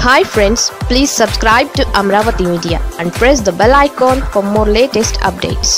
hi friends please subscribe to Amaravati media and press the bell icon for more latest updates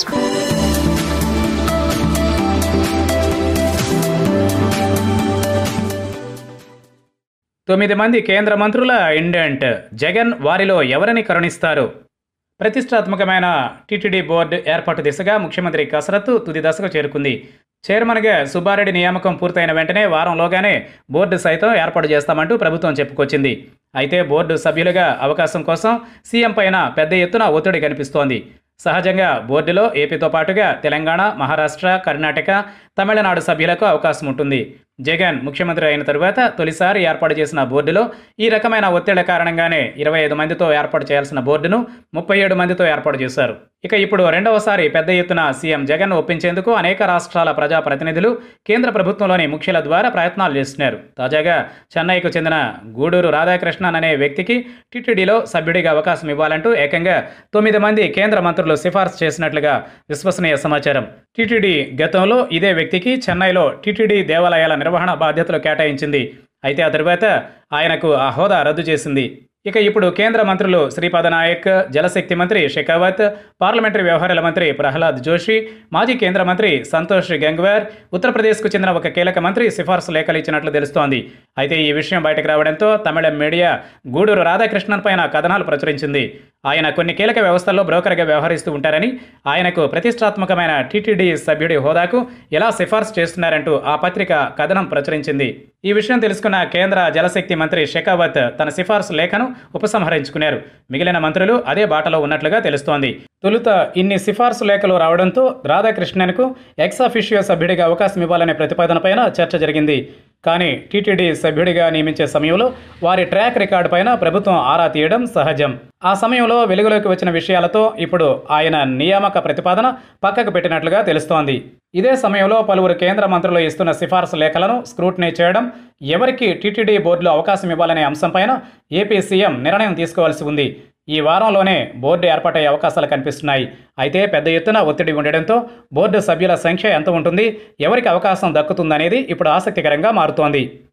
తొమ్మిది మంది కేంద్ర మంత్రుల indent Jagan వారిలో ఎవరిని కరుణిస్తారు ప్రతిష్టాత్మకమైన టీటీడీ బోర్డు ఏర్పాటు దిశగా ముఖ్యమంత్రి కసరత్తు తుది దశకు చేరుకుంది చైర్మన్గా సుబ్బారెడ్డి నియామకం పూర్తయిన వెంటనే వారంలోగానే బోర్డు సైతం ఏర్పాటు చేస్తామంటూ ప్రభుత్వం చెప్పుకొచ్చింది అయితే బోర్డు సభ్యులుగా అవకాశం కోసం సీఎం పైన పెద్ద ఎత్తున ఒత్తిడి కనిపిస్తోంది సహజంగా బోర్డులో ఏపీతో పాటుగా తెలంగాణ మహారాష్ట్ర కర్ణాటక తమిళనాడు సభ్యులకు అవకాశం ఉంటుంది జగన్ ముఖ్యమంత్రి అయిన తరువాత తొలిసారి ఏర్పాటు చేసిన బోర్డులో ఈ రకమైన ఒత్తిళ్ల కారణంగానే ఇరవై ఐదు మందితో ఏర్పాటు చేయాల్సిన బోర్డును ముప్పై ఏడు మందితో ఏర్పాటు చేశారు ఇక ఇప్పుడు రెండవసారి పెద్ద ఎత్తున సీఎం జగన్ ఒప్పించేందుకు అనేక రాష్ట్రాల ప్రజాప్రతినిధులు కేంద్ర ప్రభుత్వంలోని ముఖ్యుల ద్వారా ప్రయత్నాలు చేస్తున్నారు తాజాగా చెన్నైకు చెందిన గూడూరు రాధాకృష్ణన్ అనే వ్యక్తికి టీటీడీలో సభ్యుడిగా అవకాశం ఇవ్వాలంటూ ఏకంగా తొమ్మిది మంది కేంద్ర మంత్రులు సిఫార్సు చేసినట్లుగా విశ్వసనీయ సమాచారం టీటీడీ గతంలో ఇదే వ్యక్తికి చెన్నైలో టీటీడీ దేవాలయాల నిర్వహణ బాధ్యతలు కేటాయించింది అయితే ఆ తరువాత ఆయనకు ఆ హోదా రద్దు చేసింది ఇక ఇప్పుడు కేంద్ర మంత్రులు శ్రీపాద నాయక్ జలశక్తి మంత్రి షెకావత్ పార్లమెంటరీ వ్యవహారాల మంత్రి ప్రహ్లాద్ జోషి మాజీ కేంద్ర మంత్రి సంతోష్ గంగ్వార్ ఉత్తరప్రదేశ్కు చెందిన ఒక కీలక మంత్రి సిఫార్సు లేఖలు ఇచ్చినట్లు తెలుస్తోంది అయితే ఈ విషయం బయటకు రావడంతో తమిళ మీడియా గూడూరు రాధాకృష్ణన్ పైన కథనాలు ప్రచురించింది ఆయన కొన్ని కీలక వ్యవస్థల్లో బ్రోకర్గా వ్యవహరిస్తూ ఉంటారని ఆయనకు ప్రతిష్టాత్మకమైన టీటీడీ సభ్యుడి హోదాకు ఎలా సిఫార్సు చేస్తున్నారంటూ ఆ పత్రిక కథనం ప్రచురించింది ఈ విషయం తెలుసుకున్న కేంద్ర జలశక్తి మంత్రి షెకావత్ తన సిఫార్సు లేఖను ఉపసంహరించుకున్నారు మిగిలిన మంత్రులు అదే బాటలో ఉన్నట్లుగా తెలుస్తోంది తొలుత ఇన్ని సిఫార్సు లేఖలు రావడంతో రాధాకృష్ణన్కు ఎక్స్ అఫిషియో సభ్యుడిగా అవకాశం ఇవ్వాలనే ప్రతిపాదనపైన చర్చ జరిగింది కానీ టీటీడీ సభ్యుడిగా నియమించే సమయంలో వారి ట్రాక్ రికార్డు పైన ప్రభుత్వం ఆరా తీయడం సహజం ఆ సమయంలో వెలుగులోకి వచ్చిన విషయాలతో ఇప్పుడు ఆయన నియామక ప్రతిపాదన పక్కకు పెట్టినట్లుగా తెలుస్తోంది ఇదే సమయంలో పలువురు కేంద్ర మంత్రులు ఇస్తున్న సిఫార్సు లేఖలను స్క్రూటినీ చేయడం ఎవరికి టీటీడీ బోర్డులో అవకాశం ఇవ్వాలనే అంశంపైన ఏపీ సీఎం నిర్ణయం తీసుకోవాల్సి ఉంది ఈ వారంలోనే బోర్డు ఏర్పాటయ్యే అవకాశాలు కనిపిస్తున్నాయి అయితే పెద్ద ఎత్తున ఒత్తిడి ఉండడంతో బోర్డు సభ్యుల సంఖ్య ఎంత ఉంటుంది ఎవరికి అవకాశం దక్కుతుందనేది ఇప్పుడు ఆసక్తికరంగా మారుతోంది